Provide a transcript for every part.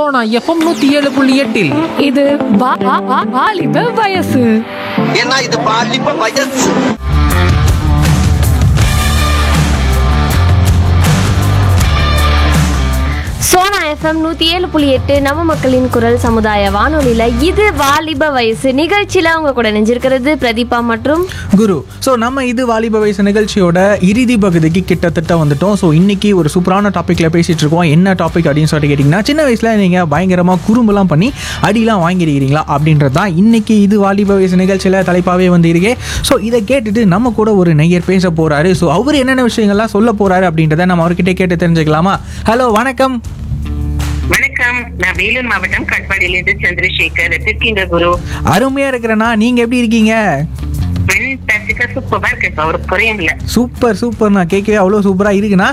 Sona FM நூத்தி ஏழு புள்ளி எட்டில் இது வா- வா- வா- வாலிப வயசு ஏன்னா இது பாலிப்ப வயசு சோனா எஃப்எம் நூற்றி ஏழு புள்ளி எட்டு நம்ம மக்களின் குரல் சமுதாய வானொலியில் இது வாலிப வயசு நிகழ்ச்சியில் அவங்க கூட நெஞ்சிருக்கிறது பிரதீபா மற்றும் குரு ஸோ நம்ம இது வாலிப வயசு நிகழ்ச்சியோட இறுதி பகுதிக்கு கிட்டத்தட்ட வந்துட்டோம் ஸோ இன்னைக்கு ஒரு சூப்பரான டாப்பிக்கில் பேசிட்டு இருக்கோம் என்ன டாபிக் அப்படின்னு சொல்லிட்டு கேட்டிங்கன்னா சின்ன வயசில் நீங்கள் பயங்கரமாக குறும்புலாம் பண்ணி அடிலாம் வாங்கியிருக்கிறீங்களா அப்படின்றது தான் இன்னைக்கு இது வாலிப வயசு நிகழ்ச்சியில் தலைப்பாகவே வந்து இருக்கே ஸோ இதை கேட்டுட்டு நம்ம கூட ஒரு நெய்யர் பேச போகிறாரு ஸோ அவர் என்னென்ன விஷயங்கள்லாம் சொல்ல போகிறாரு அப்படின்றத நம்ம அவர்கிட்ட கேட்டு தெரிஞ்சுக்கலாமா ஹலோ வணக்கம் வணக்கம் நான் வேலூர் மாவட்டம் கட்பாடியிலிருந்து சந்திரசேகர் எப்படி இருக்கீங்க குரு அருமையாக இருக்கிறேண்ணா நீங்கள் எப்படி இருக்கீங்க ஃபென்டாஸ்டிக்கா சூப்பரா இருக்கு இப்ப ஒரு குறையும் இல்ல சூப்பர் சூப்பர்ண்ணா கேட்கவே அவ்வளோ சூப்பராக இருக்குண்ணா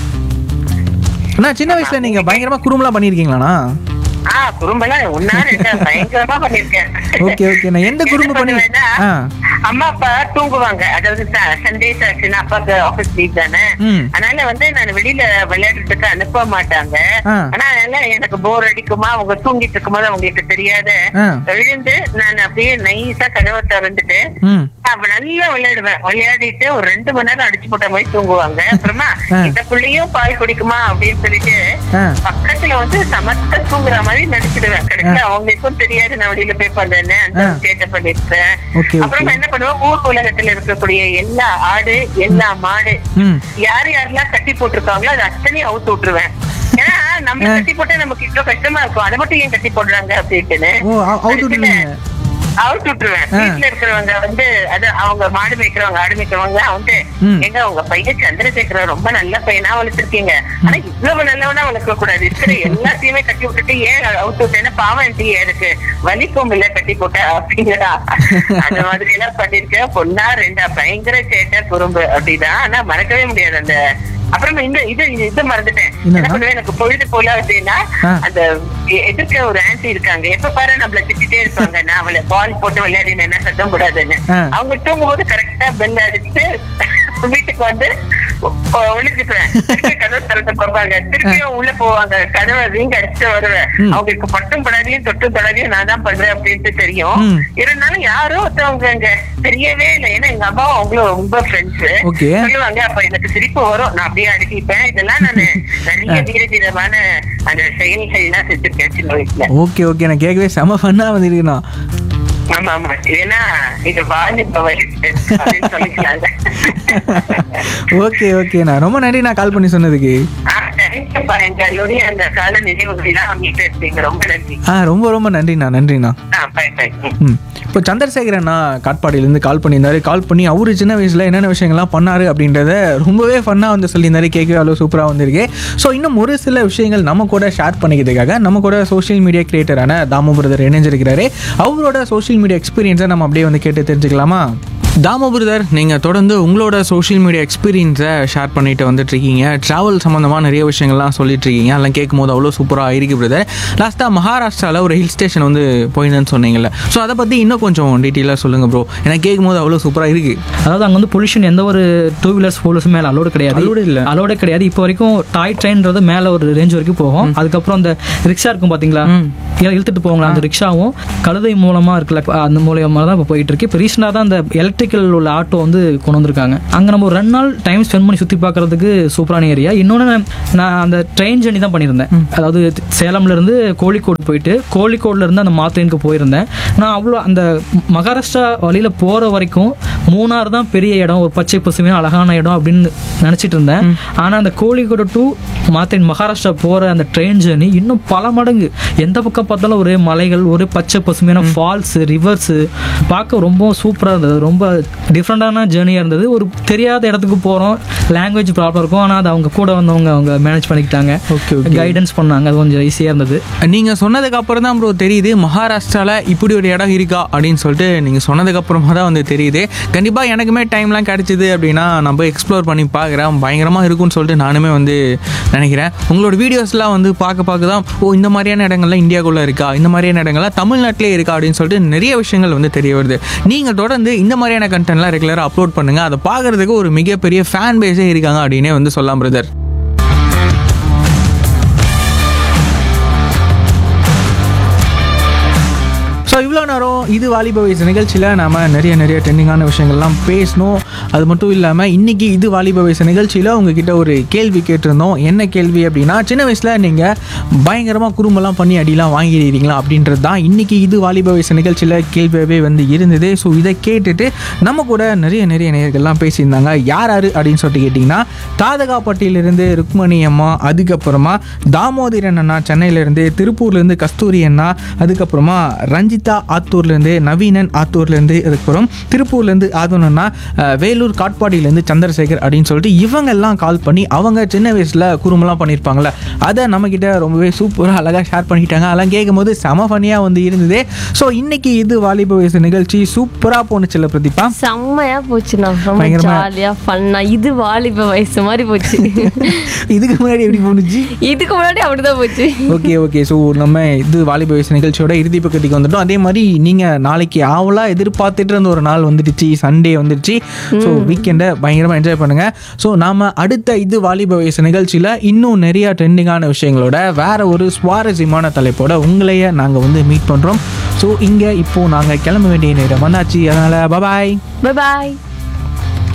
அண்ணா சின்ன வயசில் நீங்கள் பயங்கரமாக குறும்புலாம் பண்ணியிருக்கீங்களாண்ணா ஆ குறும்பெல்லாம் ஒன்னா ரெண்டா பயங்கரமா பண்ணிருக்கேன் ஓகே ஓகே நான் எந்த குறும்பு என்ன பண்ணி பண்ணுவேன்னா, ஆ அம்மா அப்பா தூங்குவாங்க அதாவது சண்டேஸ் ஆச்சுன்னா அப்பாக்கு ஆபீஸ் லீவ் தானே ம். அதனால வந்து நான் வெளியில விளையாடுறதுக்கு அனுப்ப மாட்டாங்க ஆ. ஆனா அதனால எனக்கு போர் அடிக்குமா அவங்க தூங்கிட்டு இருக்கும்போது அவங்களுக்கு தெரியாத ஆ. எழுந்து நான் அப்படியே நைஸா கதவை திறந்துட்டு ம் அப்ப நல்லா விளையாடுவேன் விளையாடிட்டு ஒரு ரெண்டு மணி நேரம் அடிச்சு போட்ட மாதிரி தூங்குவாங்க அப்புறமா ஆ. இந்த புள்ளையும் பால் குடிக்குமா அப்படின்னு சொல்லிட்டு ஆ. பக்கத்துல வந்து சமத்த தூங்குற மாதிரி நடிச்சிடுவேன் கடைசியில அவங்களுக்கும் தெரியாது நான் வெளியில போய் பண்றேன்னு அந்த ஆ. சேட்டை பண்ணிருப்பேன் Okay, okay. அப்புறமா என்ன பண்ணுவேன் ஊர் உலகத்துல இருக்கக்கூடிய எல்லா ஆடு எல்லா மாடு ம் யார் யாரெல்லாம் கட்டி போட்டிருக்காங்களோ அது அத்தனையும் அவுத்து விட்டுருவேன் ஏன்னா நம்ம ஆ. கட்டி போட்டா நமக்கு இவ்வளவு கஷ்டமா இருக்கும் அதை மட்டும் ஏன் கட்டி போடுறாங்க அப்படின்ட்டுன்னு ஓ அவுட் கடைசியில விட்டுருவீங்க அவுட் விட்டுருவேன் ஆ. வீட்டுல இருக்கிறவங்க வந்து அது அவங்க மாடு மேய்க்கிறவங்க ஆடு மேய்க்கிறவங்க வந்து ம். எங்க உங்க பையன் சந்திரசேகர ரொம்ப நல்ல பையனா வளர்த்திருக்கீங்க ஆனா இவ்வளவு நல்லவனா வளர்க்க கூடாது இருக்கிற எல்லாத்தையுமே கட்டி விட்டுட்டு ஏன் அவுட் விட்டேன்னா பாவம் டீ எனக்கு வலிக்கும் இல்ல கட்டி போட்ட அப்படிங்கிறா அந்த மாதிரி எல்லாம் பண்ணிருக்கேன் பொண்ணா ரெண்டா பயங்கர சேட்டை குறும்பு அப்படிதான் ஆனா மறக்கவே முடியாது அந்த அப்புறமா இந்த இது இது மறந்துட்டேன் என்னன்னா? என்ன பண்ணுவேன் எனக்கு பொழுது போல அப்படின்னா ஆ. அந்த எ- எதிர்க்க ஒரு ஆன்டி இருக்காங்க எப்ப பாரு நம்மள திட்டிட்டே இருப்பாங்க நான் அவளை பால் போட்டு விளையாடினேன்னா சத்தம் கூடாதுன்னு ஆ. அவங்க தூங்கும்போது கரெக்டா பெல் அடிச்சுட்டு வீட்டுக்கு வந்து ஒழிச்சுக்குவேன் திருப்பி கதவை திறந்து பார்ப்பாங்க திருப்பியும் உள்ள போவாங்க கதவை வீங்க அடிச்சுட்டு வருவேன் ம். அவங்களுக்கு பட்டும் படாதையும் தொட்டும் படாதையும் நான் தான் பண்றேன் அப்படின்ட்டு தெரியும் ம். இருந்தாலும் யாரோ ஒருத்தவங்க அங்க தெரியவே இல்லை ஏன்னா எங்க அம்மாவும் அவங்களும் ரொம்ப ஃப்ரெண்ட்ஸ் Okay. சொல்லுவாங்க அப்ப எனக்கு சிரிப்பு வரும் நான் அப்படியே அடிக்கிப்பேன் இதெல்லாம் நானு நிறைய வீரதீரமான அந்த செயல்கள் எல்லாம் செஞ்சிருக்கேன் சின்ன வயசுல ஓகே ஓகே நான் கேட்கவே செம ஃபன்னாக வந்துருக்குண்ணா ஆமா ஆமா ஏன்னா இது வாலிப வயசு அப்படின்னு சொல்லிக்கலாங்க ஓகே ஓகேண்ணா ரொம்ப நன்றி நான் கால் பண்ணி சொன்னதுக்கு ஆ, தேங்க்யூப்பா. எங்களுடைய அந்த கால நினைவுகளெல்லாம் மீட்டு இருப்பீங்க ரொம்ப நன்றி ஆ ரொம்ப ரொம்ப நன்றிண்ணா நன்றிண்ணா ஆ பை பை ம் இப்போ சந்திரசேகரண்ணா காட்பாடியிலேருந்து கால் பண்ணியிருந்தாரு கால் பண்ணி அவர் சின்ன வயசில் என்னென்ன விஷயங்கள்லாம் பண்ணாரு அப்படின்றத ரொம்பவே ஃபன்னாக வந்து சொல்லியிருந்தாரு கேட்கவே அவ்வளோ சூப்பராக வந்திருக்கு ஸோ இன்னும் ஒரு சில விஷயங்கள் நம்ம கூட ஷேர் பண்ணிக்கிறதுக்காக நம்ம கூட சோஷியல் மீடியா கிரியேட்டரான தாமு பிரதர் இணைஞ்சிருக்கிறாரு அவரோட சோஷியல் மீடியா எக்ஸ்பீரியன்ஸை நம்ம அப்படியே வந்து கேட்டு தெரிஞ்சுக்கலாமா தாமு பிரதர் நீங்கள் தொடர்ந்து உங்களோட சோஷியல் மீடியா எக்ஸ்பீரியன்ஸை ஷேர் பண்ணிட்டு வந்துட்டு இருக்கீங்க ட்ராவல் சம்மந்தமாக நிறைய விஷயங்கள்லாம் சொல்லிட்டு இருக்கீங்க அதெல்லாம் கேட்கும்போது அவ்வளோ சூப்பராக இருக்கு பிரதர் லாஸ்ட்டாக மகாராஷ்டிராவில் ஒரு ஹில் ஸ்டேஷன் வந்து போயிருந்தேன்னு சொன்னீங்கல்ல ஸோ அதை பற்றி இன்னும் கொஞ்சம் டீட்டெயிலாக சொல்லுங்கள் ப்ரோ எனக்கு கேட்கும்போது அவ்வளோ சூப்பராக இருக்குது அதாவது அங்கே வந்து பொல்யூஷன் எந்த ஒரு டூ வீலர்ஸ் ஃபோர் வீலர்ஸ் மேலே அலோடு கிடையாது Allowed இல்ல. அலோடு கிடையாது இப்போ வரைக்கும் டாய் ட்ரெயின்றது மேலே ஒரு ரேஞ்ச் வரைக்கும் போகும் அதுக்கப்புறம் அந்த ரிக்ஷா இருக்கும் பார்த்தீங்களா இழு- இழுத்துட்டு போவாங்களா அந்த ரிக்ஷாவும் கழுதை மூலமாக இருக்குல்ல அந்த மூலியமாக தான் இப்போ போயிட்டு இருக்கு இப்போ ரீசெண்டாக தான் அந்த எலக்ட்ரிக்கல் உள்ள ஆட்டோ வந்து கொண்டு வந்திருக்காங்க அங்கே நம்ம ஒரு ரெண்டு நாள் டைம் ஸ்பெண்ட் பண்ணி சுற்றி பார்க்கறதுக்கு சூப்பரான ஏரியா இன்னொன்று நான் அந்த ட்ரெயின் ஜர்னி தான் பண்ணியிருந்தேன் அதாவது சேலம்ல இருந்து கோழிக்கோடு போயிட்டு கோழிக்கோடுல இருந்து அந்த மாத்திரைனுக்கு போயிருந்தேன் நான் அவ்வளோ அந்த மகாராஷ்டிரா வழியில போற வரைக்கும் மூணார் தான் பெரிய இடம் ஒரு பச்சை பசுமையான அழகான இடம் அப்படின்னு நினைச்சிட்டு இருந்தேன் ஆனா அந்த கோழிக்கோடு டு மாத்திரை மகாராஷ்டிரா போற அந்த ட்ரெயின் ஜர்னி இன்னும் பல மடங்கு எந்த பக்கம் பார்த்தாலும் ஒரே மலைகள் ஒரே பச்சை பசுமையான ஃபால்ஸ் ரிவர்ஸ் பார்க்க ரொம்ப சூப்பரா இருந்தது ரொம்ப டிஃப்ரெண்டான ஜேர்னியாக இருந்தது ஒரு தெரியாத இடத்துக்கு போகிறோம் லாங்குவேஜ் ப்ராப்ளம் இருக்கும் ஆனால் அது அவங்க கூட வந்தவங்க அவங்க மேனேஜ் பண்ணிக்கிட்டாங்க Okay, okay. கைடன்ஸ் பண்ணாங்க அது கொஞ்சம் ஈஸியாக இருந்தது நீங்கள் சொன்னதுக்கு அப்புறம் தான் ப்ரோ தெரியுது மகாராஷ்டிராவில் இப்படி ஒரு இடம் இருக்கா அப்படின்னு சொல்லிட்டு நீங்கள் சொன்னதுக்கு அப்புறமா தான் வந்து தெரியுது கண்டிப்பாக எனக்குமே டைம்லாம் கிடைச்சிது அப்படின்னா நான் போய் எக்ஸ்ப்ளோர் பண்ணி பார்க்குறேன் பயங்கரமாக இருக்கும்னு சொல்லிட்டு நானுமே வந்து நினைக்கிறேன் உங்களோட வீடியோஸ்லாம் வந்து பார்க்க பார்க்க தான் ஓ இந்த மாதிரியான இடங்கள்லாம் இந்தியாக்குள்ளே இருக்கா இந்த மாதிரியான இடங்கள்லாம் தமிழ்நாட்டிலே இருக்கா அப்படின்னு சொல்லிட்டு நிறைய விஷயங்கள் வந்து தெரிய வருது நீங்கள் தொடர்ந்து இந்த மாதிரியான கண்டென்ட்லாம் ரெகுலராக அப்லோட் பண்ணுங்கள் அதை பார்க்குறதுக்கு ஒரு மிகப்பெரிய ஃபேன் பேஸே இருக்காங்க அப்படின்னே வந்து சொல்லலாம் பிரதர் ஸோ இவ்வளோ நேரம் இது வாலிப வயசு நிகழ்ச்சியில் நாம நிறைய நிறைய ட்ரெண்டிங்கான விஷயங்கள்லாம் பேசணும் அது மட்டும் இல்லாமல் இன்னைக்கு இது வாலிப வயசு நிகழ்ச்சியில் உங்ககிட்ட ஒரு கேள்வி கேட்டிருந்தோம் என்ன கேள்வி அப்படின்னா சின்ன வயசில் நீங்கள் பயங்கரமாக குறும்பெல்லாம் பண்ணி அடிலாம் வாங்கிடுறீங்களா அப்படின்றது தான் இன்னைக்கு இது வாலிப வயசு நிகழ்ச்சியில் கேள்வியாகவே வந்து இருந்தது ஸோ இதை கேட்டுட்டு நம்ம கூட நிறைய நிறைய நேயர்கள்லாம் பேசியிருந்தாங்க யார் யார் அப்படின்னு சொல்லிட்டு கேட்டிங்கன்னா தாதகாப்பட்டியிலிருந்து ருக்மணி அம்மா அதுக்கப்புறமா தாமோதரன் அண்ணா சென்னையிலேருந்து திருப்பூர்லேருந்து கஸ்தூரி அண்ணா அதுக்கப்புறமா ரஞ்சிதா ஆத்தூர்லேருந்து நவீனன் ஆத்தூர்லேருந்து அதுக்கப்புறம் திருப்பூர்லேருந்து ஆதவன் அண்ணா அஹ், வேலூர் காட்பாடியிலேருந்து சந்திரசேகர் அப்படின்னு சொல்லிட்டு இவங்கெல்லாம் கால் பண்ணி அவங்க சின்ன வயசில் குறும்பெல்லாம் பண்ணியிருப்பாங்களே அதை நம்மக்கிட்ட ரொம்பவே சூப்பராக அழகாக ஷேர் பண்ணிக்கிட்டாங்க அதெல்லாம் கேட்கும்போது செம ஃபனியாக வந்து இருந்தது ஸோ இன்னைக்கு இது வாலிப வயசு நிகழ்ச்சி சூப்பராக போணுச்சுல பிரதீபா செம்மையா போச்சுண்ணா ரொம்ப பயங்கரமா. ஜாலியா பண்ணா இது வாலிப வயசு மாதிரி போச்சு இதுக்கு முன்னாடி எப்படி போணுச்சு இதுக்கு முன்னாடி அப்படிதான் போச்சு ஓகே ஓகே ஸோ நம்ம இது வாலிப வயசு நிகழ்ச்சியோட இறுதி பக்கத்துக்கு வந்துட்டோம் அதே மாதிரி நீங்கள் நாளைக்கு ஆவலாக எதிர்பார்த்துட்டு இருந்த ஒரு நாள் வந்துடுச்சு சண்டே வந்துடுச்சு ஸோ வீக்கெண்டை பயங்கரமாக என்ஜாய் பண்ணுங்கள் ஸோ நாம் அடுத்த இது வாலிப வயசு நிகழ்ச்சியில் இன்னும் நிறைய ட்ரெண்டிங்கான விஷயங்களோட வேற ஒரு சுவாரஸ்யமான தலைப்போட உங்களையே நாங்கள் வந்து மீட் பண்ணுறோம் ஸோ இங்கே இப்போது நாங்கள் கிளம்ப வேண்டிய நேரம் வந்தாச்சு அதனால் பபாய் பாய்